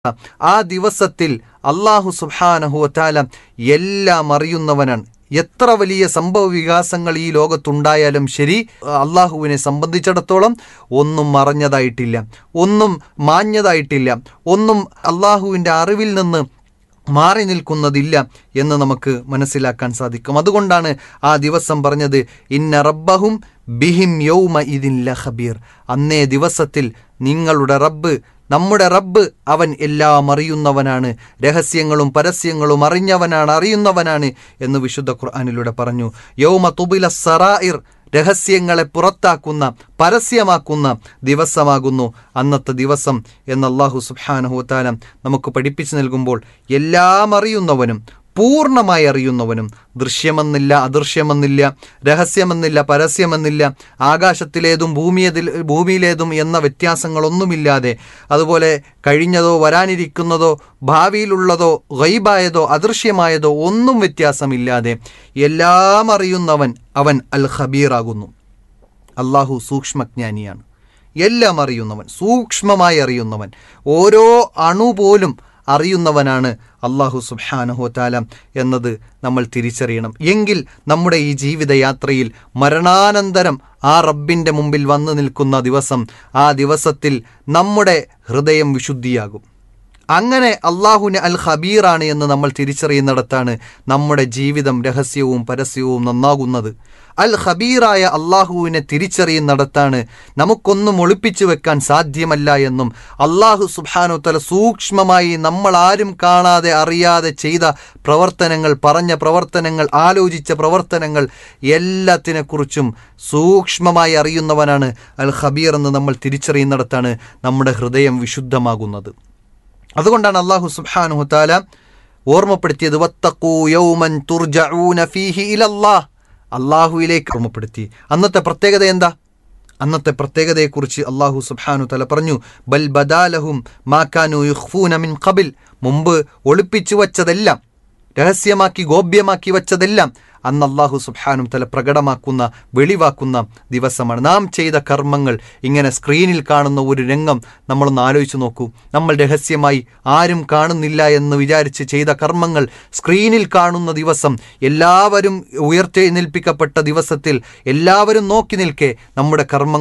ആ ദിവസത്തിൽ അള്ളാഹു സുബാനഹുവത്താല എല്ലാം അറിയുന്നവനാണ് എത്ര വലിയ സംഭവ വികാസങ്ങൾ ഈ ലോകത്തുണ്ടായാലും ശരി അള്ളാഹുവിനെ സംബന്ധിച്ചിടത്തോളം ഒന്നും മറഞ്ഞതായിട്ടില്ല ഒന്നും മാഞ്ഞതായിട്ടില്ല ഒന്നും അള്ളാഹുവിൻ്റെ അറിവിൽ നിന്ന് മാറി നിൽക്കുന്നതില്ല എന്ന് നമുക്ക് മനസ്സിലാക്കാൻ സാധിക്കും അതുകൊണ്ടാണ് ആ ദിവസം പറഞ്ഞത് ഇന്ന റബ്ബഹും ബിഹിം യൗമ ഇതിൻ ലഹബീർ അന്നേ ദിവസത്തിൽ നിങ്ങളുടെ റബ്ബ് നമ്മുടെ റബ്ബ് അവൻ എല്ലാം അറിയുന്നവനാണ് രഹസ്യങ്ങളും പരസ്യങ്ങളും അറിഞ്ഞവനാണ് അറിയുന്നവനാണ് എന്ന് വിശുദ്ധ ഖുർആാനിലൂടെ പറഞ്ഞു യൗമ തുബില സറായിർ രഹസ്യങ്ങളെ പുറത്താക്കുന്ന പരസ്യമാക്കുന്ന ദിവസമാകുന്നു അന്നത്തെ ദിവസം എന്ന് അള്ളാഹു സുബാനഹുത്താലം നമുക്ക് പഠിപ്പിച്ചു നൽകുമ്പോൾ എല്ലാം അറിയുന്നവനും പൂർണ്ണമായി അറിയുന്നവനും ദൃശ്യമെന്നില്ല അദൃശ്യമെന്നില്ല രഹസ്യമെന്നില്ല പരസ്യമെന്നില്ല ആകാശത്തിലേതും ഭൂമിയതിൽ ഭൂമിയിലേതും എന്ന വ്യത്യാസങ്ങളൊന്നുമില്ലാതെ അതുപോലെ കഴിഞ്ഞതോ വരാനിരിക്കുന്നതോ ഭാവിയിലുള്ളതോ ഗൈബായതോ അദൃശ്യമായതോ ഒന്നും വ്യത്യാസമില്ലാതെ എല്ലാം അറിയുന്നവൻ അവൻ അൽ ഖബീറാകുന്നു അള്ളാഹു സൂക്ഷ്മജ്ഞാനിയാണ് എല്ലാം അറിയുന്നവൻ സൂക്ഷ്മമായി അറിയുന്നവൻ ഓരോ അണു പോലും അറിയുന്നവനാണ് അള്ളാഹു സുബാനഹു താല എന്നത് നമ്മൾ തിരിച്ചറിയണം എങ്കിൽ നമ്മുടെ ഈ ജീവിതയാത്രയിൽ മരണാനന്തരം ആ റബ്ബിൻ്റെ മുമ്പിൽ വന്നു നിൽക്കുന്ന ദിവസം ആ ദിവസത്തിൽ നമ്മുടെ ഹൃദയം വിശുദ്ധിയാകും അങ്ങനെ അള്ളാഹുവിന് അൽ ഖബീറാണ് എന്ന് നമ്മൾ തിരിച്ചറിയുന്നിടത്താണ് നമ്മുടെ ജീവിതം രഹസ്യവും പരസ്യവും നന്നാകുന്നത് അൽ ഖബീറായ അള്ളാഹുവിനെ തിരിച്ചറിയുന്നിടത്താണ് നമുക്കൊന്നും ഒളിപ്പിച്ചു വെക്കാൻ സാധ്യമല്ല എന്നും അള്ളാഹു സുബാനു തല സൂക്ഷ്മമായി നമ്മൾ ആരും കാണാതെ അറിയാതെ ചെയ്ത പ്രവർത്തനങ്ങൾ പറഞ്ഞ പ്രവർത്തനങ്ങൾ ആലോചിച്ച പ്രവർത്തനങ്ങൾ എല്ലാത്തിനെക്കുറിച്ചും സൂക്ഷ്മമായി അറിയുന്നവനാണ് അൽ ഖബീർ എന്ന് നമ്മൾ തിരിച്ചറിയുന്നിടത്താണ് നമ്മുടെ ഹൃദയം വിശുദ്ധമാകുന്നത് അതുകൊണ്ടാണ് അള്ളാഹു സുബ്ഹാനഹു താല ഓർമ്മപ്പെടുത്തിയത് വത്തഖൂ യൗമൻ തുർജഊന ഫീഹി ഇലല്ലാഹ് അള്ളാഹുവിലേക്ക് ഓർമ്മപ്പെടുത്തി അന്നത്തെ പ്രത്യേകത എന്താ അന്നത്തെ പ്രത്യേകതയെക്കുറിച്ച് അള്ളാഹു സുബ്ഹാനു തല പറഞ്ഞു ബൽ ബദാലഹും മാക്കാനു യുഖ്ഫൂന മിൻ ഖബിൽ മുമ്പ് ഒളിപ്പിച്ചു വച്ചതെല്ലാം രഹസ്യമാക്കി ഗോപ്യമാക്കി വച്ചതെല്ലാം അന്ന് അള്ളാഹു സുബ്ഹാനും തല പ്രകടമാക്കുന്ന വെളിവാക്കുന്ന ദിവസമാണ് നാം ചെയ്ത കർമ്മങ്ങൾ ഇങ്ങനെ സ്ക്രീനിൽ കാണുന്ന ഒരു രംഗം നമ്മളൊന്ന് ആലോചിച്ച് നോക്കൂ നമ്മൾ രഹസ്യമായി ആരും കാണുന്നില്ല എന്ന് വിചാരിച്ച് ചെയ്ത കർമ്മങ്ങൾ സ്ക്രീനിൽ കാണുന്ന ദിവസം എല്ലാവരും ഉയർത്തെഴുന്നേൽപ്പിക്കപ്പെട്ട ദിവസത്തിൽ എല്ലാവരും നോക്കി നിൽക്കെ നമ്മുടെ കർമ്മങ്ങൾ